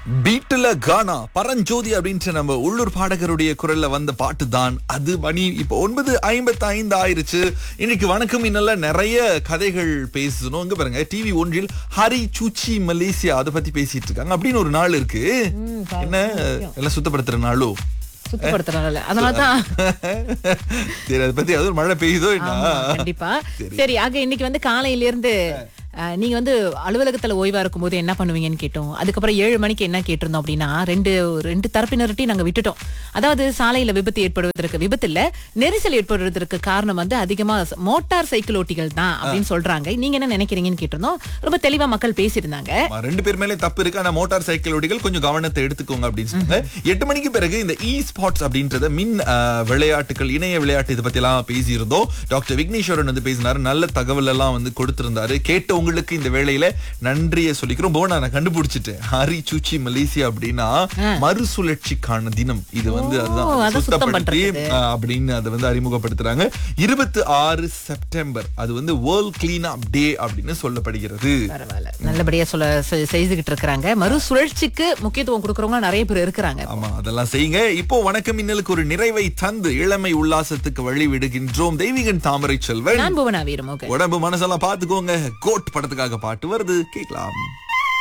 பீட்டுல கானா பரஞ்சோதி அப்படின்ற நம்ம உள்ளூர் பாடகருடைய குரல்ல வந்த பாட்டு தான் அது மணி இப்போ ஒன்பது ஐம்பத்தி ஐந்து ஆயிருச்சு இன்னைக்கு வணக்கம் இன்னல்ல நிறைய கதைகள் பேசணும் இங்க பாருங்க டிவி ஒன்றில் ஹரி சூச்சி மலேசியா அதை பத்தி பேசிட்டு இருக்காங்க அப்படின்னு ஒரு நாள் இருக்கு என்ன எல்லாம் சுத்தப்படுத்துற நாளும் சுத்தப்படுத்துறாங்கல்ல அதனாலதான் சரி அதை பத்தி அது மழை பெய்யுதோ ஆமா, என்ன கண்டிப்பா சரி ஆக இன்னைக்கு வந்து காலையில இருந்து அஹ், நீங்க வந்து அலுவலகத்துல ஓய்வா இருக்கும்போது என்ன பண்ணுவீங்கன்னு கேட்டோம் அதுக்கப்புறம் ஏழு மணிக்கு என்ன கேட்டிருந்தோம் அப்படின்னா ரெண்டு ரெண்டு தரப்பினர்கிட்டையும் நாங்க விட்டுட்டோம் அதாவது சாலையில விபத்து ஏற்படுவதற்கு விபத்து இல்ல நெரிசல் ஏற்படுவதற்கு காரணம் வந்து அதிகமா ச- மோட்டார் சைக்கிள் ஓட்டிகள் தான் அப்படின்னு சொல்றாங்க நீங்க என்ன நினைக்கிறீங்கன்னு கேட்டிருந்தோம் ரொம்ப தெளிவா மக்கள் பேசியிருந்தாங்க ஆமா, ரெண்டு பேர் மேலே தப்பு இருக்கு ஆனா மோட்டார் சைக்கிள் ஓட்டிகள் கொஞ்சம் கவனத்தை எடுத்துக்கோங்க அப்படின்னு சொன்னாங்க எட்டு மணிக்கு பிறகு இந்த இ ஸ்பாட்ஸ் அப்படின்றத மின் அஹ், விளையாட்டுகள் இணைய விளையாட்டு இதை பத்தி எல்லாம் பேசியிருந்தோம் டாக்டர் விக்னேஸ்வரன் வந்து பேசினாரு நல்ல தகவல் எல்லாம் வந்து கொடுத்திருந்தாரு கேட்டவங்களுக்கு இந்த வேளையில நன்றியை சொல்லிக்கிறோம் போனா நான் கண்டுபிடிச்சிட்டேன் ஹரி சூச்சி மலேசியா அப்படின்னா மறுசுழற்சிக்கான தினம் இது வந்து அதுதான் ஓ, அதை அதை சுத்தம் சுத்தப்படுத்தி பண்றது. அஹ், அப்படின்னு அதை வந்து அறிமுகப்படுத்துறாங்க இருபத்தி ஆறு செப்டம்பர் அது வந்து வேர்ல்ட் கிளீன் அப் டே அப்படின்னு சொல்லப்படுகிறது பரவாயில்ல நல்லபடியா சொல்ல செ- செய்துகிட்டு இருக்கிறாங்க மறுசுழற்சிக்கு முக்கியத்துவம் கொடுக்கறவங்க நிறைய பேர் இருக்கிறாங்க ஆமா அதெல்லாம் செய்யுங்க இப்போ வணக்கம் இன்னலுக்கு ஒரு நிறைவை தந்து இளமை உல்லாசத்துக்கு வழி விடுகின்றோம் தெய்வீகன் தாமரை செல்வன் நான் புவனா வீரமோக உடம்பு மனசெல்லாம் பாத்துக்கோங்க கோட் படத்துக்காக பாட்டு வருது கேட்கலாம்